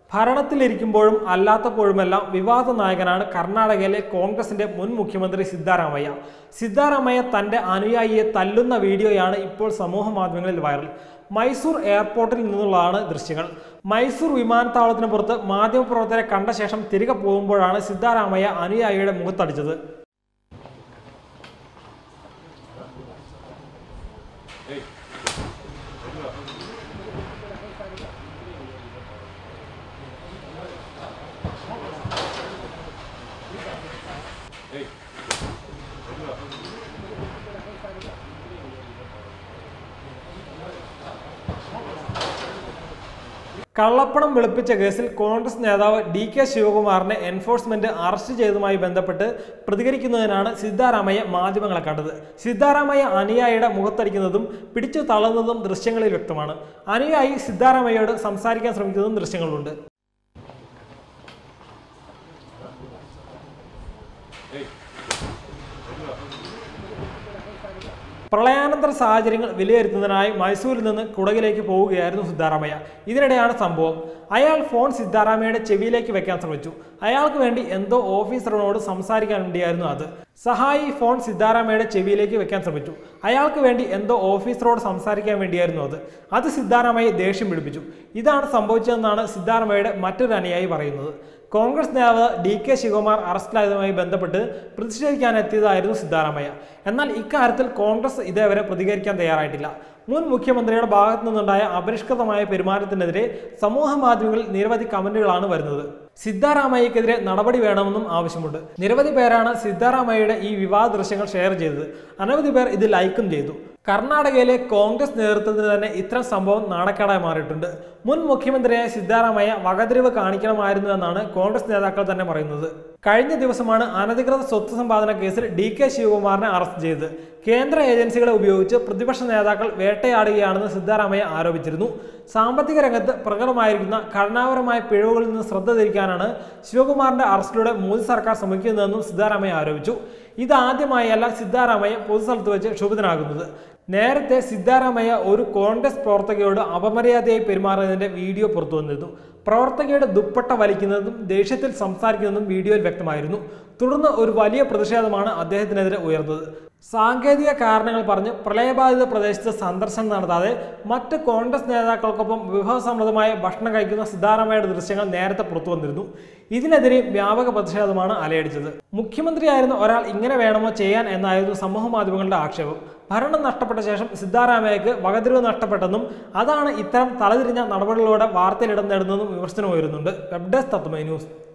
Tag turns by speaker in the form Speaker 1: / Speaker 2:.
Speaker 1: ഭരണത്തിലിരിക്കുമ്പോഴും അല്ലാത്തപ്പോഴുമെല്ലാം വിവാദ നായകനാണ് കർണാടകയിലെ കോൺഗ്രസിന്റെ മുൻ മുഖ്യമന്ത്രി സിദ്ധാരാമയ്യ സിദ്ധാരാമയ്യ തന്റെ അനുയായിയെ തല്ലുന്ന വീഡിയോയാണ് ഇപ്പോൾ സമൂഹ മാധ്യമങ്ങളിൽ വൈറൽ മൈസൂർ എയർപോർട്ടിൽ നിന്നുള്ളതാണ് ദൃശ്യങ്ങൾ മൈസൂർ വിമാനത്താവളത്തിന് പുറത്ത് മാധ്യമപ്രവർത്തകരെ കണ്ട ശേഷം തിരികെ പോകുമ്പോഴാണ് സിദ്ധാരാമയ്യ അനുയായിയുടെ മുഖത്തടിച്ചത് കള്ളപ്പണം വെളുപ്പിച്ച കേസിൽ കോൺഗ്രസ് നേതാവ് ഡി കെ ശിവകുമാറിനെ എൻഫോഴ്സ്മെന്റ് അറസ്റ്റ് ചെയ്തതുമായി ബന്ധപ്പെട്ട് പ്രതികരിക്കുന്നതിനാണ് സിദ്ധാരാമയ്യ മാധ്യമങ്ങളെ കണ്ടത് സിദ്ധാരാമയ്യ അനുയായിയുടെ മുഖത്തടിക്കുന്നതും പിടിച്ചു തള്ളുന്നതും ദൃശ്യങ്ങളിൽ വ്യക്തമാണ് അനുയായി സിദ്ധാരാമയ്യയോട് സംസാരിക്കാൻ ശ്രമിക്കുന്നതും ദൃശ്യങ്ങളുണ്ട് പ്രളയാനന്തര സാഹചര്യങ്ങൾ വിലയിരുത്തുന്നതിനായി മൈസൂരിൽ നിന്ന് കുടകിലേക്ക് പോവുകയായിരുന്നു സിദ്ധാരാമയ്യ ഇതിനിടെയാണ് സംഭവം അയാൾ ഫോൺ സിദ്ധാരാമയ്യയുടെ ചെവിയിലേക്ക് വെക്കാൻ ശ്രമിച്ചു അയാൾക്ക് വേണ്ടി എന്തോ ഓഫീസറിനോട് സംസാരിക്കാൻ വേണ്ടിയായിരുന്നു അത് സഹായി ഫോൺ സിദ്ധാരാമയ്യയുടെ ചെവിയിലേക്ക് വെക്കാൻ ശ്രമിച്ചു അയാൾക്ക് വേണ്ടി എന്തോ ഓഫീസറോട് സംസാരിക്കാൻ വേണ്ടിയായിരുന്നു അത് അത് സിദ്ധാരാമയ്യ ദേഷ്യം പിടിപ്പിച്ചു ഇതാണ് സംഭവിച്ചതെന്നാണ് സിദ്ധാരാമയ്യയുടെ മറ്റൊരു അനുയായി പറയുന്നത് കോൺഗ്രസ് നേതാവ് ഡി കെ ശിവകുമാർ അറസ്റ്റിലായതുമായി ബന്ധപ്പെട്ട് പ്രതിഷേധിക്കാനെത്തിയതായിരുന്നു സിദ്ധാരാമയ്യ എന്നാൽ ഇക്കാര്യത്തിൽ കോൺഗ്രസ് ഇതേവരെ പ്രതികരിക്കാൻ തയ്യാറായിട്ടില്ല മുൻ മുഖ്യമന്ത്രിയുടെ ഭാഗത്തു നിന്നുണ്ടായ അപരിഷ്കൃതമായ പെരുമാറ്റത്തിനെതിരെ സമൂഹ മാധ്യമങ്ങളിൽ നിരവധി കമന്റുകളാണ് വരുന്നത് സിദ്ധാരാമയ്യക്കെതിരെ നടപടി വേണമെന്നും ആവശ്യമുണ്ട് നിരവധി പേരാണ് സിദ്ധാരാമയ്യയുടെ ഈ വിവാദ ദൃശ്യങ്ങൾ ഷെയർ ചെയ്തത് അനവധി പേർ ഇത് ലൈക്കും ചെയ്തു കർണാടകയിലെ കോൺഗ്രസ് നേതൃത്വത്തിന് തന്നെ ഇത്തരം സംഭവം നാണക്കേടായി മാറിയിട്ടുണ്ട് മുൻ മുഖ്യമന്ത്രിയായ സിദ്ധാരാമയ്യ വകതിരിവ് കാണിക്കണമായിരുന്നു എന്നാണ് കോൺഗ്രസ് നേതാക്കൾ തന്നെ പറയുന്നത് കഴിഞ്ഞ ദിവസമാണ് അനധികൃത സ്വത്ത് സമ്പാദന കേസിൽ ഡി കെ ശിവകുമാറിനെ അറസ്റ്റ് ചെയ്തത് കേന്ദ്ര ഏജൻസികളെ ഉപയോഗിച്ച് പ്രതിപക്ഷ നേതാക്കൾ വേട്ടയാടുകയാണെന്ന് സിദ്ധാരാമയ്യ ആരോപിച്ചിരുന്നു സാമ്പത്തിക രംഗത്ത് പ്രകടമായിരിക്കുന്ന ഘടനാപരമായ പിഴവുകളിൽ നിന്ന് ശ്രദ്ധ തിരിക്കാനാണ് ശിവകുമാറിന്റെ അറസ്റ്റിലൂടെ മോദി സർക്കാർ ശ്രമിക്കുന്നതെന്നും സിദ്ധാരാമയ്യ ആരോപിച്ചു ഇതാദ്യമായല്ല സിദ്ധാരാമയ്യ പൊതുസ്ഥലത്ത് വെച്ച് ക്ഷുഭിതനാകുന്നത് നേരത്തെ സിദ്ധാരാമയ്യ ഒരു കോൺഗ്രസ് പ്രവർത്തകയോട് അപമര്യാദയായി പെരുമാറുന്നതിന്റെ വീഡിയോ പുറത്തു വന്നിരുന്നു പ്രവർത്തകയുടെ ദുപ്പട്ട വലിക്കുന്നതും ദേഷ്യത്തിൽ സംസാരിക്കുന്നതും വീഡിയോയിൽ വ്യക്തമായിരുന്നു തുടർന്ന് ഒരു വലിയ പ്രതിഷേധമാണ് അദ്ദേഹത്തിനെതിരെ ഉയർന്നത് സാങ്കേതിക കാരണങ്ങൾ പറഞ്ഞ് പ്രളയബാധിത പ്രദേശത്ത് സന്ദർശനം നടത്താതെ മറ്റ് കോൺഗ്രസ് നേതാക്കൾക്കൊപ്പം വിഭവസമൃദ്ധമായ ഭക്ഷണം കഴിക്കുന്ന സിദ്ധാരാമയ്യയുടെ ദൃശ്യങ്ങൾ നേരത്തെ പുറത്തു വന്നിരുന്നു ഇതിനെതിരെ വ്യാപക പ്രതിഷേധമാണ് അലയടിച്ചത് മുഖ്യമന്ത്രിയായിരുന്ന ഒരാൾ ഇങ്ങനെ വേണമോ ചെയ്യാൻ എന്നായിരുന്നു സമൂഹ മാധ്യമങ്ങളുടെ ആക്ഷേപം ഭരണം നഷ്ടപ്പെട്ട ശേഷം സിദ്ധാരാമയ്യക്ക് വകതിരിവ് നഷ്ടപ്പെട്ടെന്നും അതാണ് ഇത്തരം തലതിരിഞ്ഞ നടപടികളിലൂടെ വാർത്തയിലിടം നേടുന്നതെന്നും വിമർശനം ഉയരുന്നുണ്ട് വെബ് ഡെസ്ക് തത്വമൈ ന്യൂസ്